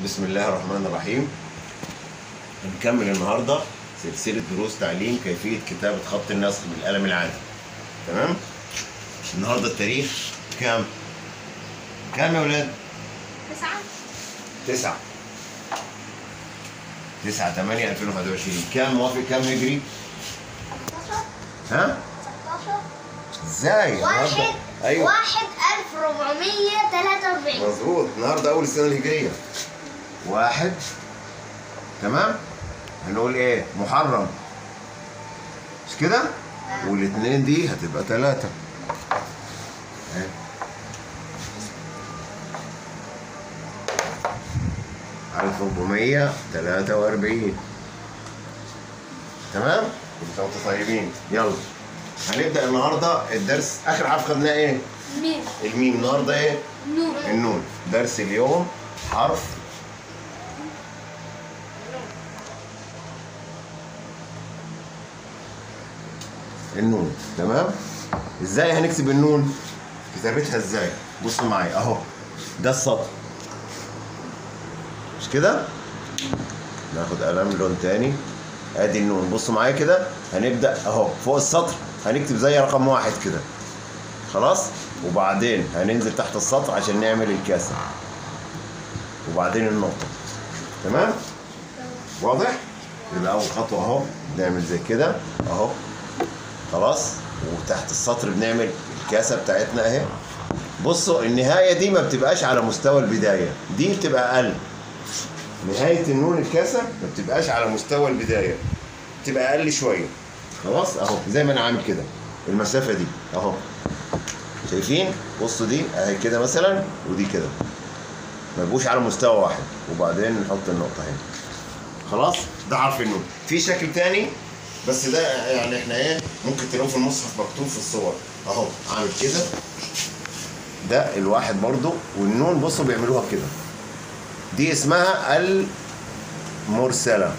بسم الله الرحمن الرحيم هنكمل النهارده سلسلة دروس تعليم كيفية كتابة خط النسخ بالقلم العادي تمام النهارده التاريخ كام؟ كام يا ولاد؟ تسعة تسعة تسعة تمانية 2021 كام موافق كام هجري؟ 16 ها؟ 16 ازاي؟ النهارده واحد ايوه واحد ألف ربعمية تلاتة وأربعين مظبوط النهارده اول السنه الهجريه واحد تمام هنقول ايه محرم مش كده والاثنين دي هتبقى ثلاثة ألف ربعمية تلاتة وأربعين تمام؟ كنتوا طيبين يلا هنبدأ النهاردة الدرس آخر حرف خدناه إيه؟ ميم الميم النهارده إيه؟ نون النون درس اليوم حرف النون تمام ازاي هنكتب النون كتابتها ازاي بصوا معايا اهو ده السطر مش كده ناخد قلم لون تاني ادي النون بصوا معايا كده هنبدا اهو فوق السطر هنكتب زي رقم واحد كده خلاص وبعدين هننزل تحت السطر عشان نعمل الكاسة وبعدين النقطة تمام واضح يبقى أول خطوة أهو نعمل زي كده أهو خلاص وتحت السطر بنعمل الكاسة بتاعتنا أهي بصوا النهاية دي ما بتبقاش على مستوى البداية دي بتبقى أقل نهاية النون الكاسة ما بتبقاش على مستوى البداية بتبقى أقل شوية خلاص أهو زي ما أنا عامل كده المسافة دي أهو شايفين بصوا دي اهي كده مثلا ودي كده ما يبقوش على مستوى واحد وبعدين نحط النقطه هنا خلاص ده حرف النون في شكل تاني بس ده يعني احنا ايه ممكن تلاقوه في المصحف مكتوب في الصور اهو عامل كده ده الواحد برضو والنون بصوا بيعملوها كده دي اسمها المرسله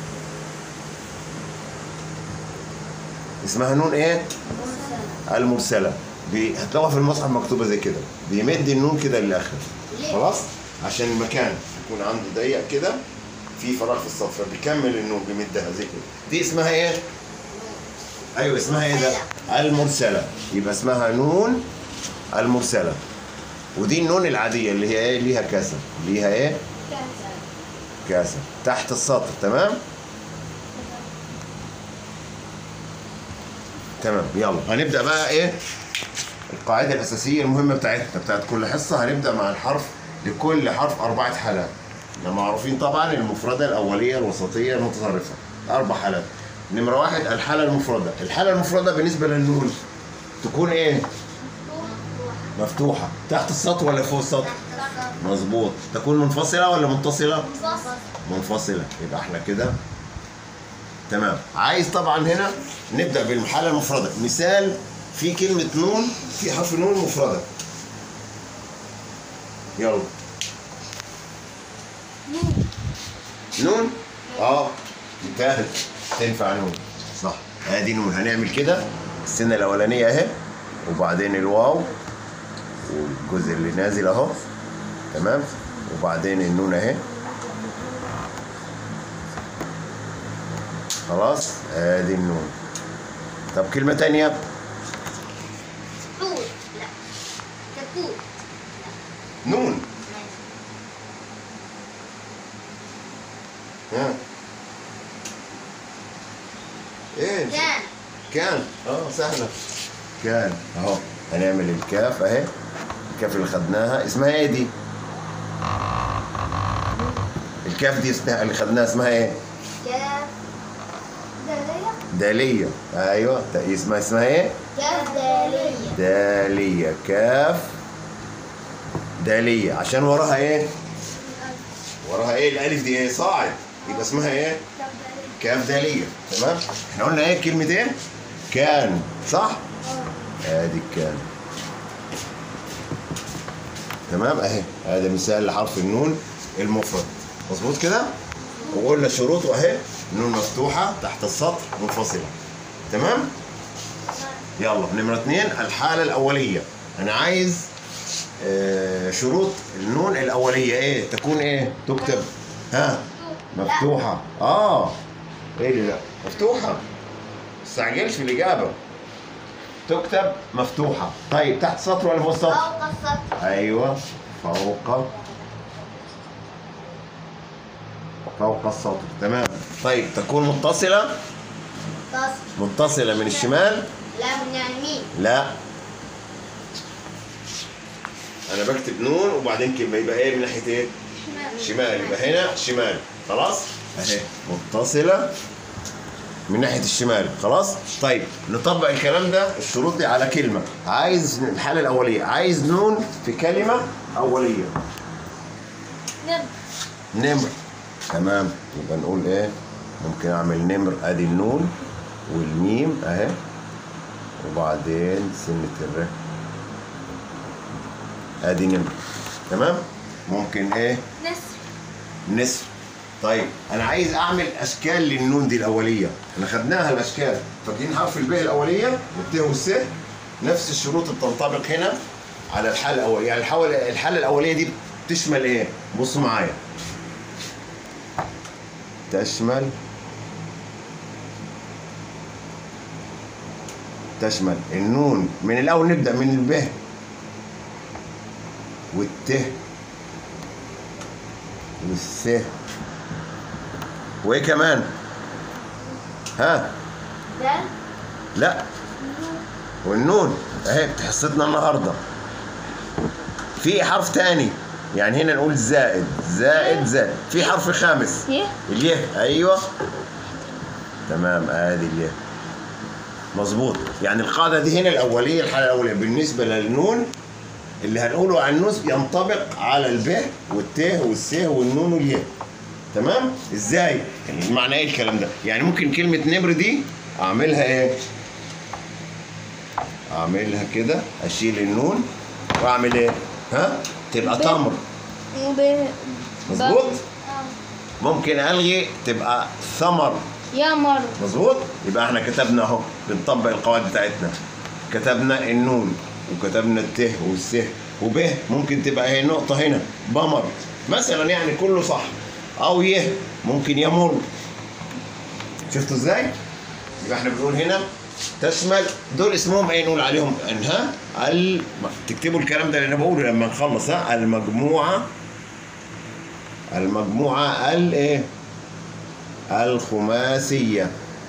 اسمها نون ايه المرسله بي- هتلاقوها في المصحف مكتوبه زي كده بيمد النون كده للاخر ليه؟ خلاص عشان المكان يكون عنده ضيق كده في فراغ في السطر فبيكمل النون بيمدها زي كده دي اسمها ايه ايوه اسمها ايه ده المرسله يبقى اسمها نون المرسله ودي النون العاديه اللي هي ايه ليها كاسه ليها ايه كاسه تحت السطر تمام تمام يلا هنبدا بقى ايه القاعده الاساسيه المهمه بتاعتنا بتاعت كل حصه هنبدا مع الحرف لكل حرف اربعه حالات احنا معروفين طبعا المفرده الاوليه الوسطيه المتطرفه اربع حالات نمره واحد الحاله المفرده الحاله المفرده بالنسبه للنون تكون ايه مفتوحه تحت السطر ولا فوق السطر مظبوط تكون منفصله ولا متصله منفصله يبقى احنا كده تمام عايز طبعا هنا نبدا بالحاله المفرده مثال في كلمه نون في حرف نون مفرده يلا نون اه انتهت تنفع نون صح ادي نون هنعمل كده السنه الاولانيه اهي وبعدين الواو والجزء اللي نازل اهو تمام وبعدين النون اهي خلاص ادي النون طب كلمة تانية طول لا كتكوت نون ها ايه كان كان اه سهلة كان اهو هنعمل الكاف اهي الكاف اللي خدناها اسمها ايه دي؟ الكاف دي اسمها اللي خدناها اسمها ايه؟ كاف دالية دالية ايوه اسمها اسمها ايه؟ كاف دالية دالية كاف دالية عشان وراها ايه؟ وراها ايه الالف دي ايه؟ صاعد يبقى اسمها ايه؟ كاف دالية تمام؟ احنا قلنا ايه كلمة ايه؟ كان صح؟ ادي كان تمام اهي هذا مثال لحرف النون المفرد مظبوط كده؟ وقلنا شروطه اهي نون مفتوحة تحت السطر منفصلة تمام؟ يلا نمرة اتنين الحالة الأولية أنا عايز آه شروط النون الاوليه ايه تكون ايه تكتب ها مفتوحه اه ايه اللي لا مفتوحه ما تستعجلش في الاجابه تكتب مفتوحه طيب تحت سطر ولا فوق السطر فوق السطر ايوه فوق فوق السطر تمام طيب تكون متصله تصل متصله من الشمال لا من اليمين لا انا بكتب نون وبعدين كلمه يبقى ايه من ناحيه ايه شمال يبقى هنا شمال خلاص اهي متصله من ناحيه الشمال خلاص طيب نطبق الكلام ده الشروط دي على كلمه عايز الحاله الاوليه عايز نون في كلمه اوليه نب نمر تمام يبقى نقول ايه ممكن اعمل نمر ادي النون والميم اهي وبعدين سنة الر ادي نمر تمام ممكن ايه نسر نسر طيب انا عايز اعمل اشكال للنون دي الاوليه احنا خدناها الاشكال فاكرين حرف الب الاوليه والت والس نفس الشروط اللي بتنطبق هنا على الحاله الاوليه يعني الحاله الحاله الاوليه دي تشمل ايه بصوا معايا تشمل تشمل النون من الاول نبدا من الب والت والث وايه كمان ها ده لا والنون اهي حصتنا النهارده في حرف تاني يعني هنا نقول زائد زائد زائد في حرف خامس يه اليه ايوه تمام ادي اليه مظبوط يعني القاعده دي هنا الاوليه الحاله الاوليه بالنسبه للنون اللي هنقوله عن النون ينطبق على الب والت والس والنون والياء تمام ازاي يعني معنى ايه الكلام ده يعني ممكن كلمه نمر دي اعملها ايه اعملها كده اشيل النون واعمل ايه ها تبقى ب- تمر ب... مظبوط ممكن الغي تبقى ثمر يمر مظبوط يبقى احنا كتبنا اهو بنطبق القواعد بتاعتنا كتبنا النون وكتبنا الت والس وب ممكن تبقى هي نقطة هنا بمر مثلا يعني كله صح أو يه ممكن يمر شفتوا ازاي؟ يبقى احنا بنقول هنا تشمل دول اسمهم ايه نقول عليهم انها ال... تكتبوا الكلام ده اللي انا بقوله لما نخلص ها المجموعة المجموعة الايه؟ الخماسية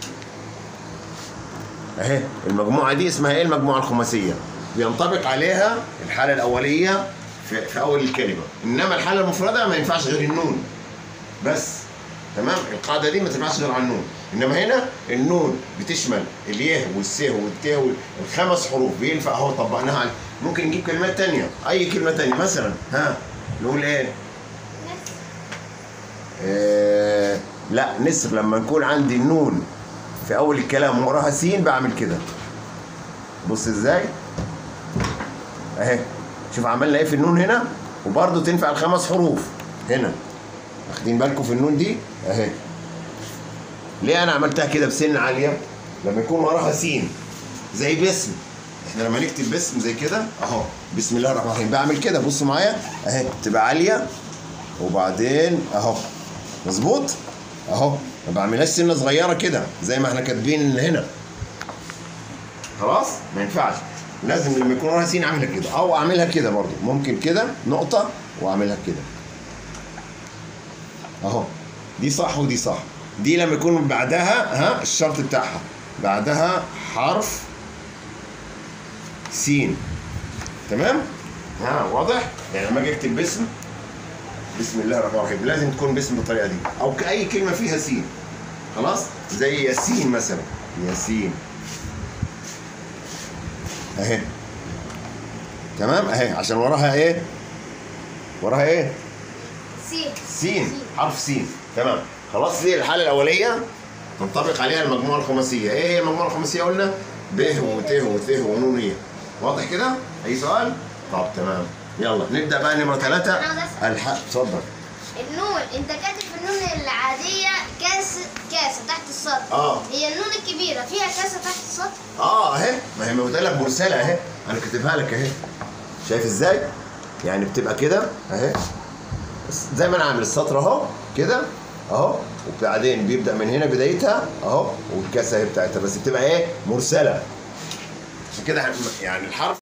اهي المجموعة دي اسمها ايه المجموعة الخماسية بينطبق عليها الحالة الأولية في, في أول الكلمة إنما الحالة المفردة ما ينفعش غير النون بس تمام القاعدة دي ما تنفعش غير على النون إنما هنا النون بتشمل اليه والس والت والخمس حروف بينفع أهو طبقناها على ممكن نجيب كلمات تانية أي كلمة تانية مثلا ها نقول إيه نسر آه، لا نسر لما نكون عندي النون في اول الكلام وراها سين بعمل كده بص ازاي اهي شوف عملنا ايه في النون هنا وبرضه تنفع الخمس حروف هنا واخدين بالكم في النون دي اهي ليه انا عملتها كده بسن عاليه لما يكون وراها سين زي باسم احنا لما نكتب باسم زي كده اهو بسم الله الرحمن الرحيم بعمل كده بصوا معايا اهي تبقى عاليه وبعدين اهو مظبوط اهو ما بعملهاش سنه صغيره كده زي ما احنا كاتبين هنا خلاص ما ينفعش لازم لما يكون وراها سين اعملها كده او اعملها كده برضو ممكن كده نقطه واعملها كده اهو دي صح ودي صح دي لما يكون بعدها ها الشرط بتاعها بعدها حرف سين تمام ها واضح يعني لما اجي اكتب باسم بسم الله الرحمن الرحيم لازم تكون باسم بالطريقه دي او كاي كلمه فيها سين خلاص زي ياسين مثلا ياسين اهي تمام اهي عشان وراها ايه وراها ايه سي سين حرف سين تمام خلاص دي الحاله الاوليه تنطبق عليها المجموعه الخماسيه ايه هي المجموعه الخماسيه قلنا ب وت وث ونون يه واضح كده اي سؤال طب تمام يلا نبدا بقى نمره ثلاثة أنا عاوز أسأل. الحق اتفضل النون انت كاتب في النون العادية كاس كاسة تحت السطر اه هي النون الكبيرة فيها كاسة تحت السطر اه اهي ما هي قلت لك مرسله اهي انا كاتبها لك اهي شايف ازاي يعني بتبقى كده اهي زي ما انا عامل السطر اهو كده اهو وبعدين بيبدا من هنا بدايتها اهو والكاسه اهي بتاعتها بس بتبقى ايه مرسله عشان كده يعني الحرف